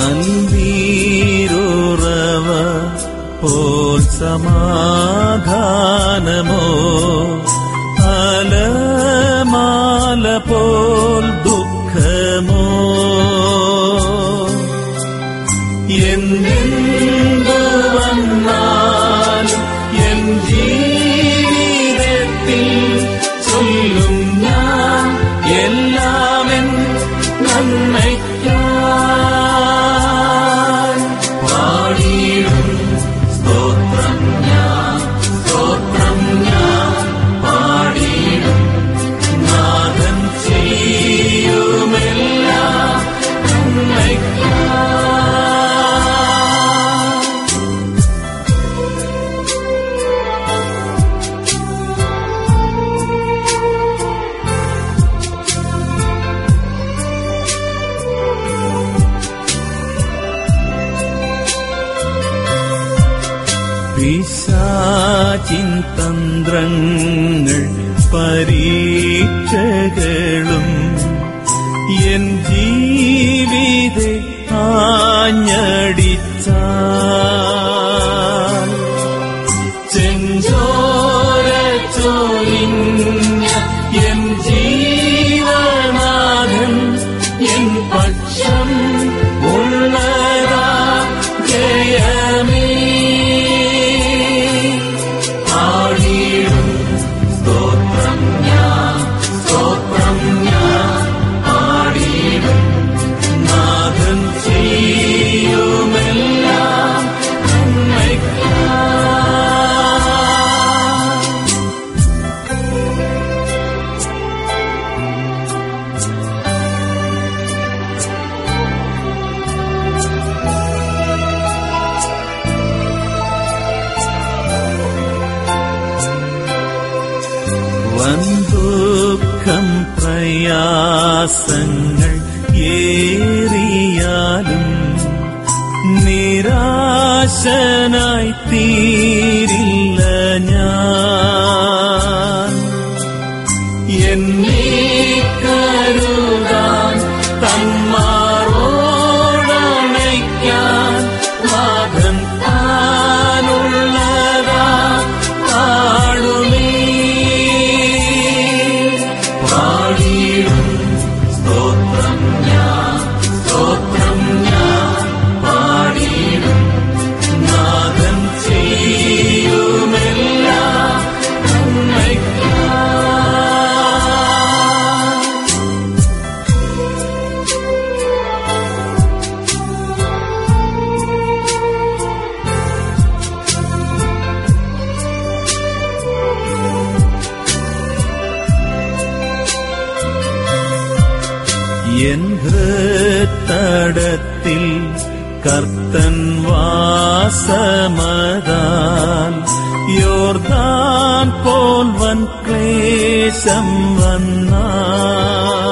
നൽവീരുറവ പോൽ സമാധാനമോ അലമാല പോൽ ദുഃഖമോ എന്തെന്തു വന്നാലും എൻ ജീവിതത്തിൽ ചൊല്ലും ഞാൻ എല്ലാമെൻ നന്മയ്ക്കാൻ പാടിയിടും സ്തോത്രം ഞാൻ സ്തോത്രം ഞാൻ പാടിയിടും നാഥൻ ചെയ്യുമെല്ലാം നന്മയ്ക്കാൻ പിശാചിൻ തന്ത്രങ്ങൾ പരീക്ഷകളും എൻ ജീവിത ആഞ്ഞടിച്ചാൽ ചെഞ്ചോര ചോലിഞ്ഞ എൻ ജീവനാഥൻ എൻ പക്ഷം ഉള്ളതാ ജയമേ ആടിയിടും സ്തോത്രം ഞാൻ സ്തോത്രം ഞാൻ ആടിയിടും നാഥൻ ചെയ്യുമെല്ലാം നന്മയ്ക്കായി വൻദുഃഖം പ്രയാസങ്ങൾ ഏറിയാലും നിരാശനായി തീരില്ല ഞാൻ എന്നെ കരുതാൻ തന്മാറോടണയ്ക്കാൻ നാഥൻ താനുള്ളതാ പാടുമേ പാടിയിടും സ്തോത്രം ഞാൻ സ്തോത്രം ഞാൻ പാടിയിടും നാഥൻ ചെയ്യുമെല്ലാം നന്മയ്ക്കായി എൻ ഹൃത്തടത്തിൽ കർത്തൻ വാസമതാൽ യോർദാൻ പോൽ വൻ ക്ലേശം വന്നാൽ